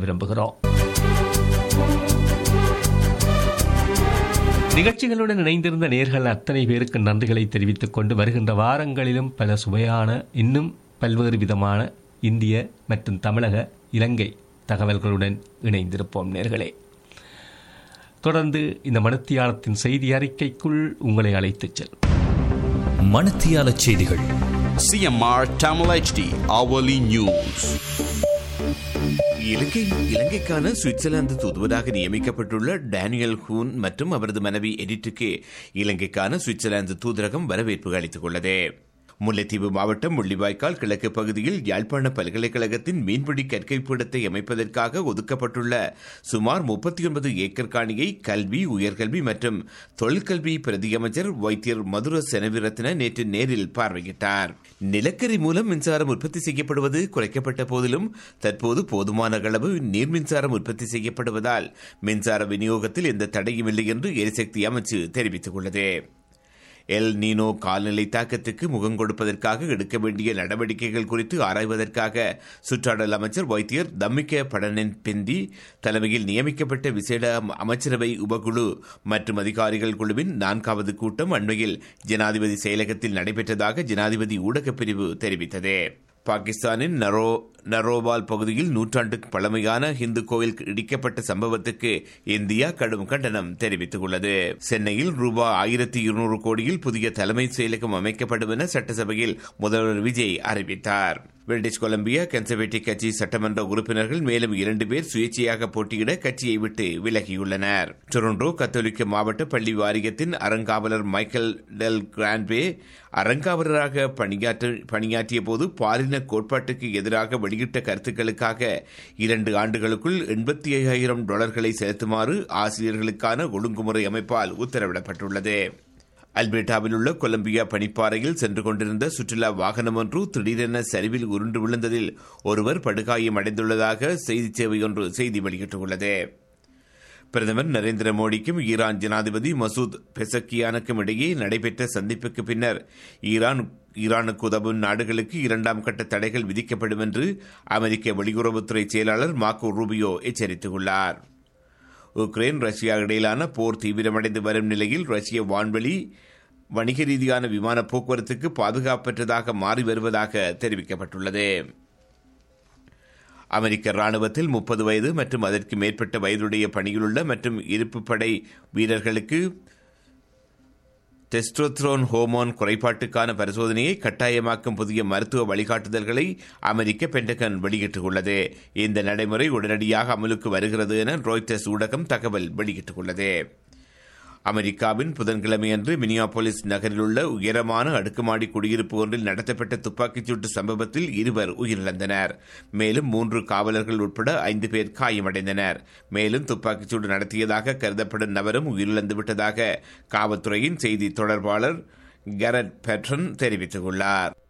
விரும்புகிறோம் நிகழ்ச்சிகளுடன் இணைந்திருந்த நேர்கள் அத்தனை பேருக்கு நன்றிகளை தெரிவித்துக் கொண்டு வருகின்ற வாரங்களிலும் பல சுவையான இன்னும் பல்வேறு விதமான இந்திய மற்றும் தமிழக இலங்கை தகவல்களுடன் இணைந்திருப்போம் நேர்களே தொடர்ந்து இந்த மனத்தியாலத்தின் செய்தி அறிக்கைக்குள் உங்களை அழைத்துச் செல்லும் மணத்தியால செய்திகள் CMR Tamil HD hourly news. இலங்கை இலங்கைக்கான சுவிட்சர்லாந்து தூதுவராக நியமிக்கப்பட்டுள்ள டேனியல் ஹூன் மற்றும் அவரது மனைவி எடிட்டுக்கு இலங்கைக்கான சுவிட்சர்லாந்து தூதரகம் வரவேற்பு அளித்துக் உள்ளது முல்லைத்தீவு மாவட்டம் முள்ளிவாய்க்கால் கிழக்கு பகுதியில் யாழ்ப்பாண பல்கலைக்கழகத்தின் மீன்பிடி கற்கை பீடத்தை அமைப்பதற்காக ஒதுக்கப்பட்டுள்ள சுமார் முப்பத்தி ஒன்பது ஏக்கர் காணியை கல்வி உயர்கல்வி மற்றும் தொழிற்கல்வி பிரதியமைச்சர் வைத்தியர் மதுர செனவிரத்ன நேற்று நேரில் பார்வையிட்டார் நிலக்கரி மூலம் மின்சாரம் உற்பத்தி செய்யப்படுவது குறைக்கப்பட்ட போதிலும் தற்போது போதுமான அளவு நீர் மின்சாரம் உற்பத்தி செய்யப்படுவதால் மின்சார விநியோகத்தில் எந்த தடையும் இல்லை என்று எரிசக்தி அமைச்சு தெரிவித்துள்ளது எல் நீனோ கால்நிலை தாக்கத்துக்கு முகம் கொடுப்பதற்காக எடுக்க வேண்டிய நடவடிக்கைகள் குறித்து ஆராய்வதற்காக சுற்றாடல் அமைச்சர் வைத்தியர் தம்மிக்க படனின் பிந்தி தலைமையில் நியமிக்கப்பட்ட விசேட அமைச்சரவை உபகுழு மற்றும் அதிகாரிகள் குழுவின் நான்காவது கூட்டம் அண்மையில் ஜனாதிபதி செயலகத்தில் நடைபெற்றதாக ஜனாதிபதி ஊடகப் பிரிவு தெரிவித்தது பாகிஸ்தானின் நரோ நரோபால் பகுதியில் நூற்றாண்டுக்கு பழமையான இந்து கோயில் இடிக்கப்பட்ட சம்பவத்துக்கு இந்தியா கடும் கண்டனம் தெரிவித்துள்ளது சென்னையில் ரூபாய் ஆயிரத்தி இருநூறு கோடியில் புதிய தலைமை செயலகம் அமைக்கப்படும் என சட்டசபையில் முதல்வர் விஜய் அறிவித்தார் பிரிட்டிஷ் கொலம்பியா கன்சர்வேட்டிவ் கட்சி சட்டமன்ற உறுப்பினர்கள் மேலும் இரண்டு பேர் சுயேட்சையாக போட்டியிட கட்சியை விட்டு விலகியுள்ளனர் டொரண்டோ கத்தோலிக்க மாவட்ட பள்ளி வாரியத்தின் அறங்காவலர் மைக்கேல் டெல் கிராண்ட்வே அறங்காவலராக பணியாற்ற பணியாற்றிய போது பாலின கோட்பாட்டுக்கு எதிராக வெளியிட்ட கருத்துக்களுக்காக இரண்டு ஆண்டுகளுக்குள் எண்பத்தி ஐயாயிரம் டாலர்களை செலுத்துமாறு ஆசிரியர்களுக்கான ஒழுங்குமுறை அமைப்பால் உத்தரவிடப்பட்டுள்ளது அல்பேட்டாவில் உள்ள கொலம்பியா பனிப்பாறையில் சென்று கொண்டிருந்த சுற்றுலா வாகனம் ஒன்று திடீரென சரிவில் உருண்டு விழுந்ததில் ஒருவர் படுகாயம் அடைந்துள்ளதாக செய்தி சேவை ஒன்று செய்தி வெளியிட்டுள்ளது பிரதமர் நரேந்திர மோடிக்கும் ஈரான் ஜனாதிபதி மசூத் பெசக்கியானுக்கும் இடையே நடைபெற்ற சந்திப்புக்கு பின்னர் ஈரான் ஈரானுக்கு உதவும் நாடுகளுக்கு இரண்டாம் கட்ட தடைகள் விதிக்கப்படும் என்று அமெரிக்க வெளியுறவுத்துறை செயலாளர் மார்க்கோ ரூபியோ எச்சரித்துள்ளார் உக்ரைன் ரஷ்யா இடையிலான போர் தீவிரமடைந்து வரும் நிலையில் ரஷ்ய வான்வெளி வணிக ரீதியான விமான போக்குவரத்துக்கு பாதுகாப்பற்றதாக மாறி வருவதாக தெரிவிக்கப்பட்டுள்ளது அமெரிக்க ராணுவத்தில் முப்பது வயது மற்றும் அதற்கு மேற்பட்ட வயதுடைய பணியிலுள்ள மற்றும் இருப்பு படை வீரர்களுக்கு டெஸ்டோத்ரோன் ஹோமோன் குறைபாட்டுக்கான பரிசோதனையை கட்டாயமாக்கும் புதிய மருத்துவ வழிகாட்டுதல்களை அமெரிக்க பென்டகன் வெளியிட்டுள்ளது இந்த நடைமுறை உடனடியாக அமலுக்கு வருகிறது என ரோய்டர்ஸ் ஊடகம் தகவல் வெளியிட்டுள்ளது அமெரிக்காவின் புதன்கிழமையன்று மினியாபோலிஸ் நகரில் உள்ள உயரமான அடுக்குமாடி குடியிருப்பு ஒன்றில் நடத்தப்பட்ட துப்பாக்கிச் சூட்டு சம்பவத்தில் இருவர் உயிரிழந்தனர் மேலும் மூன்று காவலர்கள் உட்பட ஐந்து பேர் காயமடைந்தனர் மேலும் துப்பாக்கிச் சூடு நடத்தியதாக கருதப்படும் நபரும் உயிரிழந்து விட்டதாக காவல்துறையின் செய்தி தொடர்பாளர் கரட் பெட்ரன் தெரிவித்துள்ளார்